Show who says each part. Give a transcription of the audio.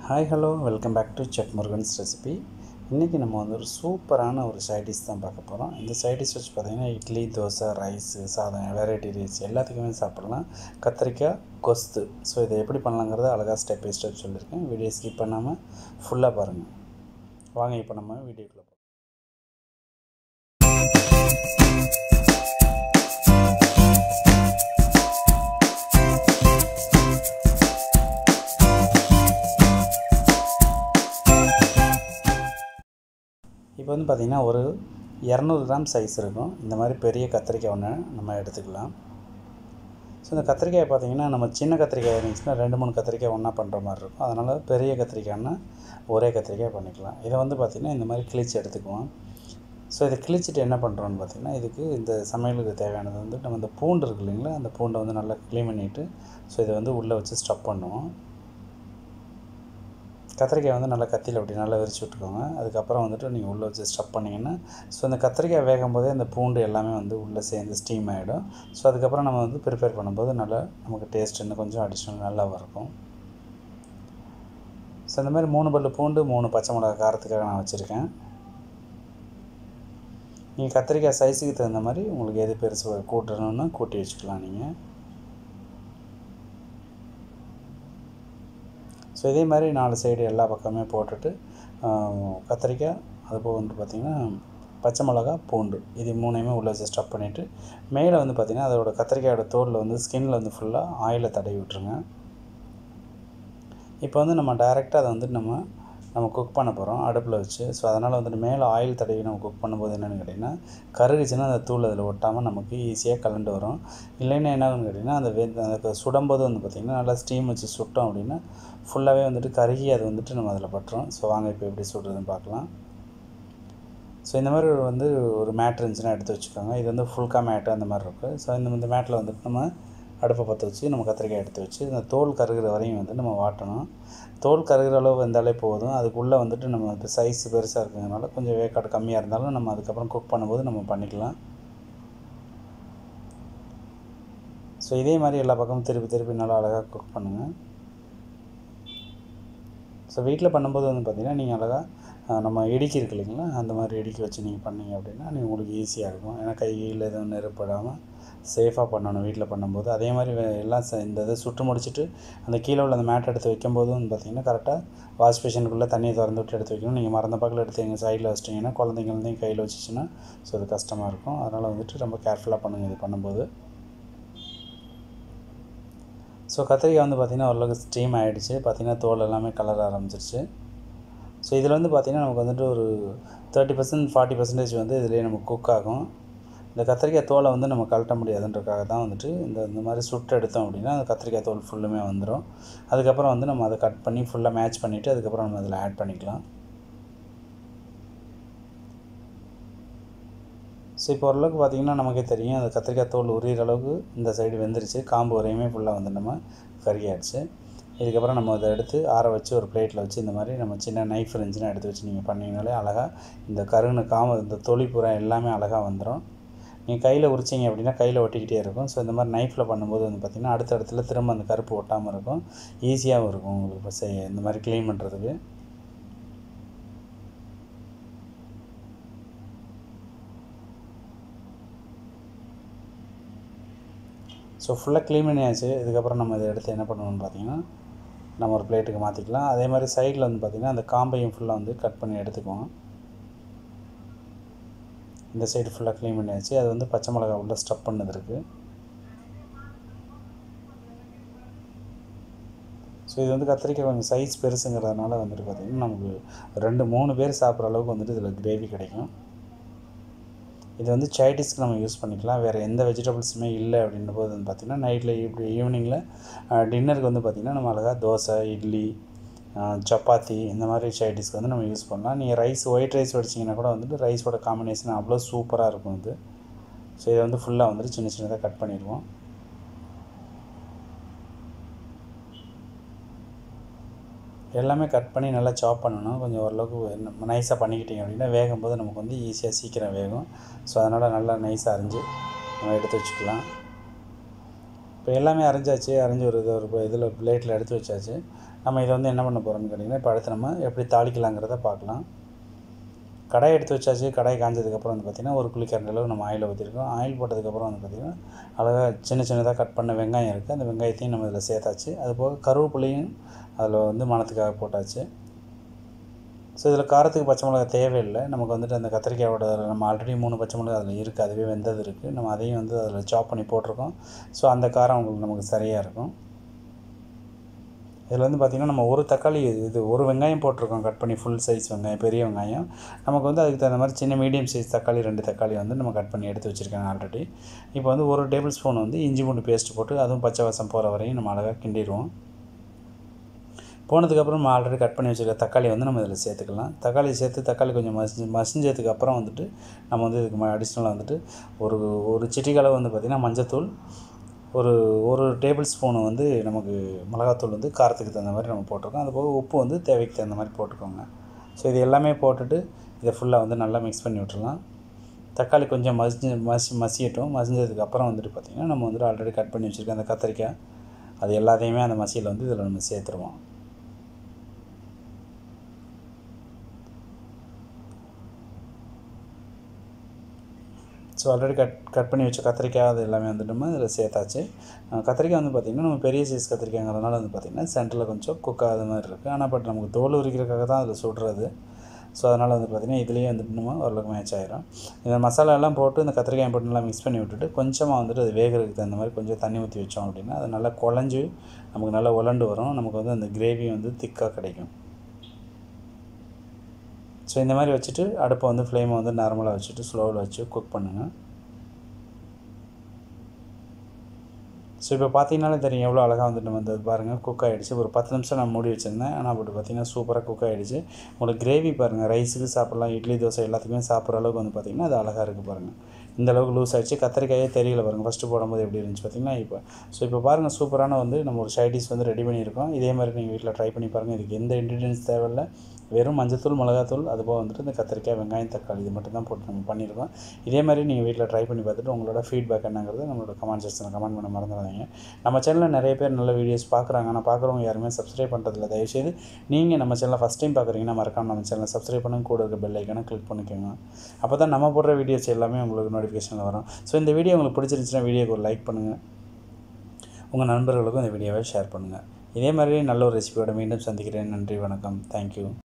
Speaker 1: hi hello welcome back to chef Murugan's recipe இன்றைக்கி நம்ம வந்து ஒரு சூப்பரான ஒரு சைடிஷ் தான் பார்க்க போகிறோம் இந்த சைடிஷ் வச்சு பார்த்திங்கன்னா இட்லி தோசை ரைஸு சாதம் வெரைட்டி ரைஸ் எல்லாத்துக்குமே சாப்பிட்லாம் கத்திரிக்காய் கொஸ்து ஸோ இதை எப்படி பண்ணலாங்கிறத அழகாக ஸ்டெப் பை ஸ்டெப் சொல்லியிருக்கேன் வீடியோ ஸ்கிப் பண்ணாமல் ஃபுல்லாக பாருங்கள் வாங்க இப்போ நம்ம வீடியோக்குள்ளே போகலாம் இப்போ வந்து பார்த்திங்கன்னா ஒரு இரநூறு கிராம் சைஸ் இருக்கும் இந்த மாதிரி பெரிய கத்திரிக்காய் ஒன்று நம்ம எடுத்துக்கலாம் ஸோ இந்த கத்திரிக்காயை பார்த்திங்கன்னா நம்ம சின்ன கத்திரிக்காய் இருந்துச்சுன்னா ரெண்டு மூணு கத்திரிக்காய் ஒன்றா பண்ணுற மாதிரி இருக்கும் அதனால் பெரிய கத்திரிக்காய்னா ஒரே கத்திரிக்காய் பண்ணிக்கலாம் இதை வந்து பார்த்திங்கன்னா இந்த மாதிரி கிழிச்சு எடுத்துக்குவோம் ஸோ இதை கிழிச்சிட்டு என்ன பண்ணுறோன்னு பார்த்திங்கன்னா இதுக்கு இந்த சமையலுக்கு தேவையானது வந்து நம்ம இந்த பூண்டு இருக்கு இல்லைங்களா அந்த பூண்டை வந்து நல்லா க்ளீன் பண்ணிவிட்டு ஸோ இதை வந்து உள்ளே வச்சு ஸ்டப் பண்ணுவோம் கத்திரிக்காய் வந்து நல்லா கத்தியில் அப்படி நல்லா விரிச்சு விட்டுக்கோங்க அதுக்கப்புறம் வந்துட்டு நீங்கள் உள்ளே வச்சு ஸ்டப் பண்ணிங்கன்னா ஸோ இந்த கத்திரிக்காய் வேகும் போதே இந்த பூண்டு எல்லாமே வந்து உள்ளே சேர்ந்து ஸ்டீம் ஆகிடும் ஸோ அதுக்கப்புறம் நம்ம வந்து ப்ரிப்பேர் பண்ணும்போது நல்லா நமக்கு டேஸ்ட் இன்னும் கொஞ்சம் அடிஷ்னல் நல்லா இருக்கும் ஸோ இந்த மாதிரி மூணு பல்லு பூண்டு மூணு பச்சை மிளகா காரத்துக்காக நான் வச்சுருக்கேன் நீங்கள் கத்திரிக்காய் சைஸுக்கு தகுந்த மாதிரி உங்களுக்கு எது பெருசு கூட்டணும்னு கூட்டி வச்சுக்கலாம் நீங்கள் ஸோ இதே மாதிரி நாலு சைடு எல்லா பக்கமே போட்டுட்டு கத்திரிக்காய் அதுபோக வந்து பார்த்திங்கன்னா பச்சை மிளகா பூண்டு இது மூணையுமே உள்ளே வச்சு ஸ்டப் பண்ணிவிட்டு மேலே வந்து பார்த்திங்கன்னா அதோட கத்திரிக்காயோட தோலில் வந்து ஸ்கின்னில் வந்து ஃபுல்லாக ஆயிலை தடவி விட்ருங்க இப்போ வந்து நம்ம டைரெக்டாக அதை வந்து நம்ம நம்ம குக் பண்ண போகிறோம் அடுப்பில் வச்சு ஸோ அதனால் வந்துட்டு மேலே ஆயில் தடவி நம்ம குக் பண்ணும்போது என்னென்னு கேட்டிங்கன்னா கருகுச்சுன்னா அந்த தூள் அதில் ஒட்டாமல் நமக்கு ஈஸியாக கலண்டு வரும் இல்லைன்னா என்ன ஆகுன்னு கேட்டிங்கன்னா அந்த வெ அந்த சுடும்போது வந்து பார்த்திங்கன்னா நல்லா ஸ்டீம் வச்சு சுட்டோம் அப்படின்னா ஃபுல்லாகவே வந்துட்டு கருகி அது வந்துட்டு நம்ம அதில் பட்டுரும் ஸோ வாங்க இப்போ எப்படி சுடுறதுன்னு பார்க்கலாம் ஸோ இந்த மாதிரி ஒரு வந்து ஒரு மேட் இருந்துச்சுன்னா எடுத்து வச்சுக்கோங்க இது வந்து ஃபுல்கா மேட்டு அந்த மாதிரி இருக்குது ஸோ இந்த இந்த மேட்டில் வந்துட்டு நம்ம அடுப்பை பற்ற வச்சு நம்ம கத்திரிக்காய் எடுத்து வச்சு இந்த தோல் கருகிற வரையும் வந்து நம்ம வாட்டணும் தோல் கருகிற அளவு வந்தாலே போதும் அதுக்குள்ளே வந்துட்டு நம்ம இப்போ சைஸ் பெருசாக இருக்கிறதுனால கொஞ்சம் வேக்காடு கம்மியாக இருந்தாலும் நம்ம அதுக்கப்புறம் குக் பண்ணும்போது நம்ம பண்ணிக்கலாம் ஸோ இதே மாதிரி எல்லா பக்கமும் திருப்பி திருப்பி நல்லா அழகாக குக் பண்ணுங்கள் ஸோ வீட்டில் பண்ணும்போது வந்து பார்த்திங்கன்னா நீங்கள் அழகாக நம்ம இடுக்கி இருக்கு இல்லைங்களா அந்த மாதிரி இடுக்கி வச்சு நீங்கள் பண்ணீங்க அப்படின்னா நீங்கள் உங்களுக்கு ஈஸியாக இருக்கும் ஏன்னா கையில் எதுவும் நெருப்படாமல் சேஃபாக பண்ணணும் வீட்டில் பண்ணும்போது அதே மாதிரி எல்லாம் இந்த இதை சுட்டு முடிச்சுட்டு அந்த கீழே உள்ள அந்த மேட் எடுத்து வைக்கும்போது வந்து பார்த்திங்கன்னா கரெக்டாக வாஷ் பேஷனுக்குள்ளே தண்ணியை திறந்து விட்டு எடுத்து வைக்கணும் நீங்கள் மறந்த பக்கத்தில் எடுத்து எங்கள் சைடில் வச்சிட்டிங்கன்னா குழந்தைங்கள்தையும் கையில் வச்சிச்சின்னா ஸோ அது கஷ்டமாக இருக்கும் அதனால் வந்துட்டு ரொம்ப கேர்ஃபுல்லாக பண்ணுங்கள் இது பண்ணும்போது ஸோ கத்திரிக்காய் வந்து பார்த்திங்கன்னா ஓரளவுக்கு ஸ்டீம் ஆகிடுச்சு பார்த்திங்கன்னா தோல் எல்லாமே கலர் ஆரம்பிச்சிருச்சு ஸோ இதில் வந்து பார்த்திங்கன்னா நமக்கு வந்துட்டு ஒரு தேர்ட்டி பர்சன்ட் ஃபார்ட்டி பர்சன்டேஜ் வந்து இதிலே நமக்கு குக் ஆகும் இந்த கத்திரிக்காய் தோலை வந்து நம்ம கழட்ட முடியாதுன்றக்காக தான் வந்துட்டு இந்த இந்த மாதிரி சுட்டு எடுத்தோம் அப்படின்னா அந்த கத்திரிக்காய் தோல் ஃபுல்லுமே வந்துடும் அதுக்கப்புறம் வந்து நம்ம அதை கட் பண்ணி ஃபுல்லாக மேட்ச் பண்ணிவிட்டு அதுக்கப்புறம் நம்ம அதில் ஆட் பண்ணிக்கலாம் ஸோ இப்போ ஓரளவுக்கு பார்த்திங்கன்னா நமக்கே தெரியும் அந்த கத்திரிக்காய் தோல் உரியிற அளவுக்கு இந்த சைடு வெந்துருச்சு காம்பு வரையுமே ஃபுல்லாக வந்து நம்ம கருகியாச்சு இதுக்கப்புறம் நம்ம அதை எடுத்து ஆற வச்சு ஒரு பிளேட்டில் வச்சு இந்த மாதிரி நம்ம சின்ன நைஃப் இருந்துச்சுன்னா எடுத்து வச்சு நீங்கள் பண்ணிங்கனாலே அழகாக இந்த கருகுன காம்பு இந்த தொளி பூரா எல்லாமே அழகாக வந்துடும் நீங்கள் கையில் உரிச்சிங்க அப்படின்னா கையில் ஒட்டிக்கிட்டே இருக்கும் ஸோ இந்த மாதிரி நைஃப்பில் பண்ணும்போது வந்து பார்த்திங்கன்னா அடுத்த இடத்துல திரும்ப அந்த கருப்பு ஒட்டாமல் இருக்கும் ஈஸியாகவும் இருக்கும் உங்களுக்கு இப்போ செய்ய இந்த மாதிரி க்ளீன் பண்ணுறதுக்கு ஸோ ஃபுல்லாக க்ளீன் பண்ணியாச்சு இதுக்கப்புறம் நம்ம இதை எடுத்து என்ன பண்ணணும்னு பார்த்தீங்கன்னா நம்ம ஒரு பிளேட்டுக்கு மாற்றிக்கலாம் அதே மாதிரி சைடில் வந்து பார்த்திங்கன்னா அந்த காம்பையும் ஃபுல்லாக வந்து கட் பண்ணி எடுத்துக்குவோம் இந்த சைடு ஃபுல்லாக க்ளீன் பண்ணியாச்சு அது வந்து பச்சை மிளகா உள்ள ஸ்டப் பண்ணது இருக்குது ஸோ இது வந்து கத்திரிக்காய் கொஞ்சம் சைஸ் பெருசுங்கிறதுனால வந்துட்டு பார்த்திங்கன்னா நமக்கு ரெண்டு மூணு பேர் சாப்பிட்ற அளவுக்கு வந்துட்டு இதில் கிரேவி கிடைக்கும் இது வந்து சைடிஷ்க்கு நம்ம யூஸ் பண்ணிக்கலாம் வேறு எந்த வெஜிடபிள்ஸுமே இல்லை அப்படின்ற போது வந்து பார்த்திங்கன்னா நைட்டில் இப்படி ஈவினிங்கில் டின்னருக்கு வந்து பார்த்திங்கன்னா நம்ம அழகாக தோசை இட்லி சப்பாத்தி இந்த மாதிரி சைடிஷ்க்கு வந்து நம்ம யூஸ் பண்ணலாம் நீங்கள் ரைஸ் ஒயிட் ரைஸ் வடிச்சிங்கன்னா கூட வந்துட்டு ரைஸோட காம்பினேஷன் அவ்வளோ சூப்பராக இருக்கும் இது ஸோ இதை வந்து ஃபுல்லாக வந்துட்டு சின்ன சின்னதாக கட் பண்ணிடுவோம் எல்லாமே கட் பண்ணி நல்லா சாப் பண்ணணும் கொஞ்சம் ஓரளவுக்கு நைஸாக பண்ணிக்கிட்டிங்க அப்படின்னா வேகும் போது நமக்கு வந்து ஈஸியாக சீக்கிரம் வேகும் ஸோ அதனால் நல்லா நைஸாக அரிஞ்சு நம்ம எடுத்து வச்சுக்கலாம் இப்போ எல்லாமே அரைஞ்சாச்சு அரைஞ்சி ஒரு இது ஒரு இதில் பிளேட்டில் எடுத்து வச்சாச்சு நம்ம இதை வந்து என்ன பண்ண போகிறோம்னு கேட்டிங்கன்னா இப்போ அடுத்து நம்ம எப்படி தாளிக்கலாங்கிறத பார்க்கலாம் கடாய் எடுத்து வச்சாச்சு கடாய் காஞ்சதுக்கப்புறம் வந்து பார்த்திங்கன்னா ஒரு குளிக்கரண்டி அளவு நம்ம ஆயில் ஊற்றிருக்கோம் ஆயில் போட்டதுக்கப்புறம் வந்து பார்த்திங்கன்னா அழகாக சின்ன சின்னதாக கட் பண்ண வெங்காயம் இருக்குது அந்த வெங்காயத்தையும் நம்ம இதில் சேர்த்தாச்சு அது போக கருவேப்பிலையும் அதில் வந்து மணத்துக்காக போட்டாச்சு ஸோ இதில் காரத்துக்கு பச்சை மிளகா தேவையில்லை நமக்கு வந்துட்டு அந்த கத்திரிக்காயோட நம்ம ஆல்ரெடி மூணு பச்சை மிளகா அதில் இருக்குது அதுவே வெந்தது இருக்குது நம்ம அதையும் வந்து அதில் சாப் பண்ணி போட்டிருக்கோம் ஸோ அந்த காரம் உங்களுக்கு நமக்கு சரியாக இருக்கும் இதில் வந்து பார்த்திங்கன்னா நம்ம ஒரு தக்காளி இது ஒரு வெங்காயம் போட்டிருக்கோம் கட் பண்ணி ஃபுல் சைஸ் வெங்காயம் பெரிய வெங்காயம் நமக்கு வந்து அதுக்கு தகுந்த மாதிரி சின்ன மீடியம் சைஸ் தக்காளி ரெண்டு தக்காளி வந்து நம்ம கட் பண்ணி எடுத்து வச்சுருக்கேன் ஆல்ரெடி இப்போ வந்து ஒரு டேபிள் ஸ்பூன் வந்து இஞ்சி பூண்டு பேஸ்ட் போட்டு அதுவும் பச்சை வாசம் போகிற வரையும் நம்ம அழகாக கிண்டிடுவோம் போனதுக்கப்புறம் நம்ம ஆல்ரெடி கட் பண்ணி வச்சுருக்க தக்காளி வந்து நம்ம இதில் சேர்த்துக்கலாம் தக்காளி சேர்த்து தக்காளி கொஞ்சம் மசிஞ்சு மசிஞ்சதுக்கு அப்புறம் வந்துட்டு நம்ம வந்து இதுக்கு அடிஷ்னலாக வந்துட்டு ஒரு ஒரு சிட்டிகளவு வந்து பார்த்திங்கன்னா மஞ்சத்தூள் ஒரு ஒரு டேபிள் ஸ்பூனு வந்து நமக்கு மிளகாத்தூள் வந்து காரத்துக்கு தகுந்த மாதிரி நம்ம போட்டிருக்கோம் அது போக உப்பு வந்து தேவைக்கு தகுந்த மாதிரி போட்டுக்கோங்க ஸோ இது எல்லாமே போட்டுட்டு இதை ஃபுல்லாக வந்து நல்லா மிக்ஸ் பண்ணி விட்டுறலாம் தக்காளி கொஞ்சம் மசிஞ்சு மசி மசியட்டும் மசிஞ்சதுக்கு அப்புறம் வந்துட்டு பார்த்திங்கன்னா நம்ம வந்துட்டு ஆல்ரெடி கட் பண்ணி வச்சுருக்க அந்த கத்திரிக்காய் அது எல்லாத்தையுமே அந்த மசியில் வந்து இதில் நம்ம சேர்த்துருவோம் ஸோ ஆல்ரெடி கட் கட் பண்ணி வச்ச கத்திரிக்காய் அது எல்லாமே வந்துட்டு நம்ம இதில் சேர்த்தாச்சு கத்திரிக்காய் வந்து பார்த்திங்கன்னா நம்ம பெரிய சைஸ் கத்திரிக்காய்ங்கிறதுனால வந்து பார்த்திங்கன்னா சென்டரில் கொஞ்சம் குக் ஆகாத மாதிரி இருக்குது ஆனால் பட் நமக்கு தோல் உரிக்கிறதுக்காக தான் அதில் சுடுறது ஸோ அதனால் வந்து பார்த்திங்கன்னா இதுலேயே வந்துட்டு நம்ம ஓரளவுக்கு மேட்ச் ஆயிரும் இந்த மசாலா எல்லாம் போட்டு இந்த கத்திரிக்காய் போட்டு நல்லா மிக்ஸ் பண்ணி விட்டுட்டு கொஞ்சமாக வந்துட்டு அது வேகிறதுக்கு தகுந்த மாதிரி கொஞ்சம் தண்ணி ஊற்றி வச்சோம் அப்படின்னா அது நல்லா குழஞ்சி நமக்கு நல்லா உலண்டு வரும் நமக்கு வந்து அந்த கிரேவி வந்து திக்காக கிடைக்கும் ஸோ இந்த மாதிரி வச்சுட்டு அடுப்பை வந்து ஃப்ளேமை வந்து நார்மலாக வச்சுட்டு ஸ்லோவில் வச்சு குக் பண்ணுங்கள் ஸோ இப்போ பார்த்தீங்கனாலே தெரியும் எவ்வளோ அழகாக வந்துட்டு நம்ம வந்து பாருங்கள் குக் ஆகிடுச்சு ஒரு பத்து நிமிஷம் நான் மூடி வச்சுருந்தேன் ஆனால் அப்படி பார்த்தீங்கன்னா சூப்பராக குக் ஆகிடுச்சு உங்களுக்கு கிரேவி பாருங்கள் ரைஸுக்கு சாப்பிட்லாம் இட்லி தோசை எல்லாத்துக்குமே சாப்பிட்ற அளவுக்கு வந்து பார்த்திங்கன்னா அது அழகாக இருக்குது பாருங்கள் இந்த அளவுக்கு லூஸ் ஆகிடுச்சு கத்திரிக்காயே தெரியல பாருங்கள் ஃபஸ்ட்டு போடும்போது எப்படி இருந்துச்சு பார்த்திங்கன்னா இப்போ ஸோ இப்போ பாருங்கள் சூப்பரான வந்து நம்ம ஒரு சைடிஷ் வந்து ரெடி பண்ணியிருக்கோம் இதே மாதிரி நீங்கள் வீட்டில் ட்ரை பண்ணி பாருங்கள் இதுக்கு எந்த இன்க்ரீடியன்ஸ் தேவையில்லை வெறும் மஞ்சத்தூள் மிளகாத்தூள் அதுபோக வந்துட்டு இந்த கத்திரிக்காய் வெங்காயம் தக்காளி இது மட்டும் தான் போட்டு நம்ம பண்ணியிருக்கோம் இதே மாதிரி நீங்கள் வீட்டில் ட்ரை பண்ணி பார்த்துட்டு உங்களோட ஃபீட்பேக் என்னங்கிறது நம்மளோட கமெண்ட் செக்ஷனில் கமெண்ட் பண்ண மறந்துடாதீங்க நம்ம சேனலில் நிறைய பேர் நல்ல வீடியோஸ் பார்க்குறாங்க ஆனால் பார்க்குறவங்க யாருமே சப்ஸ்கிரைப் பண்ணுறதில்ல தயவுசெய்து நீங்கள் நம்ம சேனலை ஃபஸ்ட் டைம் பார்க்குறீங்கன்னா மறக்காம நம்ம சேனலை சப்ஸ்கிரைப் பண்ணுங்க கூட இருக்க பெல் ஐக்கானை கிளிக் பண்ணிக்கோங்க அப்போ தான் நம்ம போடுற வீடியோஸ் எல்லாமே உங்களுக்கு நோட்டிஃபிகேஷனில் வரும் ஸோ இந்த வீடியோ உங்களுக்கு பிடிச்சிருந்துச்சுன்னா வீடியோக்கு ஒரு லைக் பண்ணுங்கள் உங்கள் நண்பர்களுக்கும் இந்த வீடியோவை ஷேர் பண்ணுங்கள் இதே மாதிரி நல்ல ஒரு ரெசிபியோட மீண்டும் சந்திக்கிறேன் நன்றி வணக்கம் தேங்க்யூ